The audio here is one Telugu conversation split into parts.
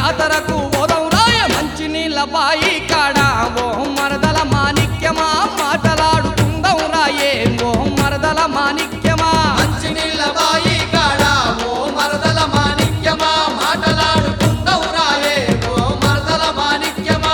జాతరకు పోదాం రాయ మంచి నీళ్ళ బాయి కాడ ఓ మరదల మాణిక్యమా మాటలాడుకుందాం రాయే ఓ మరదల మాణిక్యమా మంచినీళ్ళ బాయి కాడ ఓ మరదల మాణిక్యమా మాటలాడుకుందాం రాయే ఓ మరదల మాణిక్యమా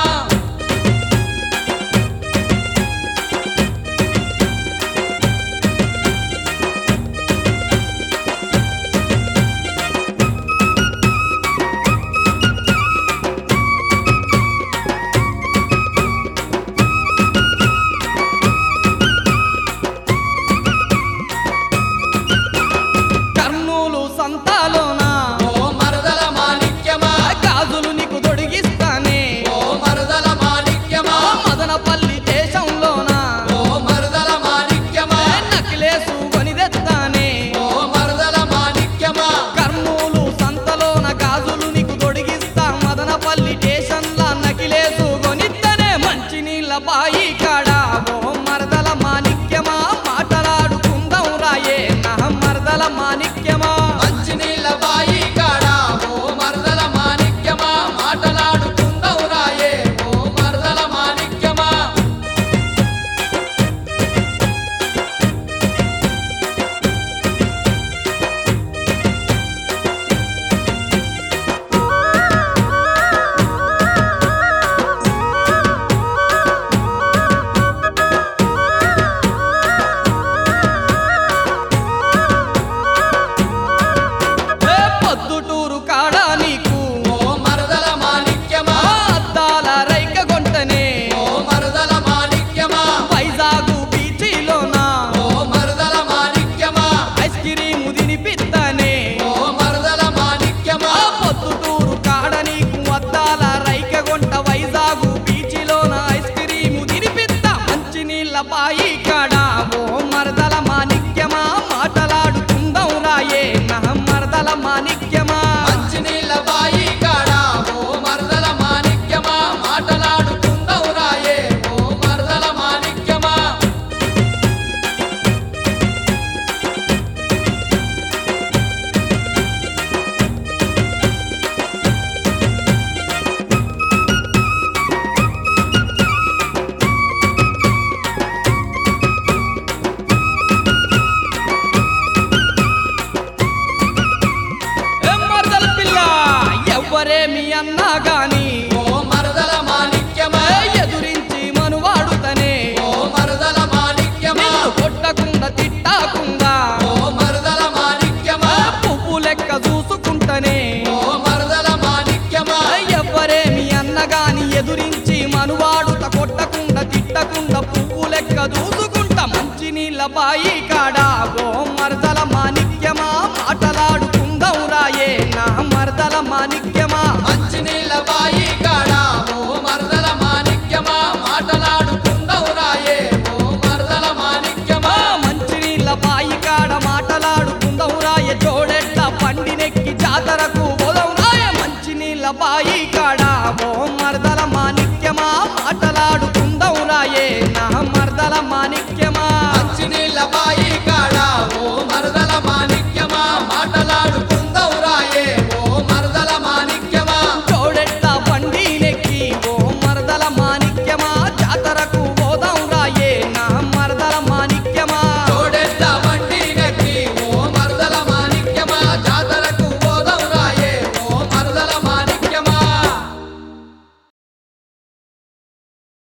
కర్నూలు సంతాలోన ఓ మరదల మాణిక్యమా గాజులు నీకు తొడిగిస్తానే ఓ మరదల మాణిక్యమా మదనపల్లి దేశంలోన ఓ మరదల మాణిక్యమా నకిలేసు కొనిదెత్తానే ఓ మరదల మాణిక్యమా కర్నూలు సంతలోన గాజులు నీకు తొడిగిస్తా మదనపల్లి స్టేషన్ల నకిలేసు కొనిద్దనే మంచి నీళ్ళ బాయి కాడ ఓ మరదల మాణిక్యమా మాటలాడుకుందాం రాయే నా మరదల మాణిక్యమా మంచినీళ్ళ బాయి కాడ ఓ మరదల మాణిక్యమా మాటలాడుకుందాం రాయే ఓ మరదల మాణిక్యమా ఏ పొద్దుటూరు కాడ నీకు ఓ మరదల మాణిక్యమా ఆ అద్దాల రైక గొంటనే ఓ మరదల మాణిక్యమా వైజాగు బీచిలోన ఓ మరదల మాణిక్యమా ఐస్ క్రీము తినిపిస్తానే ఓ మరదల మాణిక్యమా ఆ పొద్దుటూరు కాడ నీకు అద్దాల రైక గొంట వైజాగు బీచిలోన ఐస్ క్రీము తినిపిస్తా మంచి నీళ్ళ బాయి కాడ ఓ మరదల మాణిక్యమా మాటలాడుకుందాం రాయే నా మరదల మాణిక్యమా మంచినీళ్ళ బాయి కాడ ఓ మరదల మాణిక్యమా మాటలాడుకుందాం రాయే ఓ మరదల మాణిక్యమా ఏ మరదల పిల్ల ఎవ్వరేమి అన్నా గాని ఓ మరదల మాణిక్యమా ఏ ఎదురించి మనువాడుతనే ఓ మరదల మాణిక్యమా నిన్ను కొట్టకుండా తిట్టాకుండా ఓ మరదల మాణిక్యమా ఆ పువ్వు లెక్క చూసుకుంటనే ఓ మరదల మాణిక్యమా ఎవ్వరేమి అన్నగాని ఎదురించి మనువాడుత కొట్టకుండా తిట్టకుండా పువ్వు లెక్క చూసుకుంటా మంచి నీళ్ళ బాయి కాడ ఓ మరదల మాణిక్యమా మాటలాడుకుందాం రాయే నా మరదల మాణిక్యమా మంచినీళ్ళ బాయి కాడ ఓ మరదల మాణిక్యమా మాటలాడుకుందాం రాయే ఓ మరదల మాణిక్యమా ఆ మంచి నీళ్ళ బాయి కాడ మాటలాడుకుందాం రాయ జోడెట్ల పండినెక్కి జాతరకు పోదాం రాయ మంచి నీళ్ళ బాయి కాడ ఓ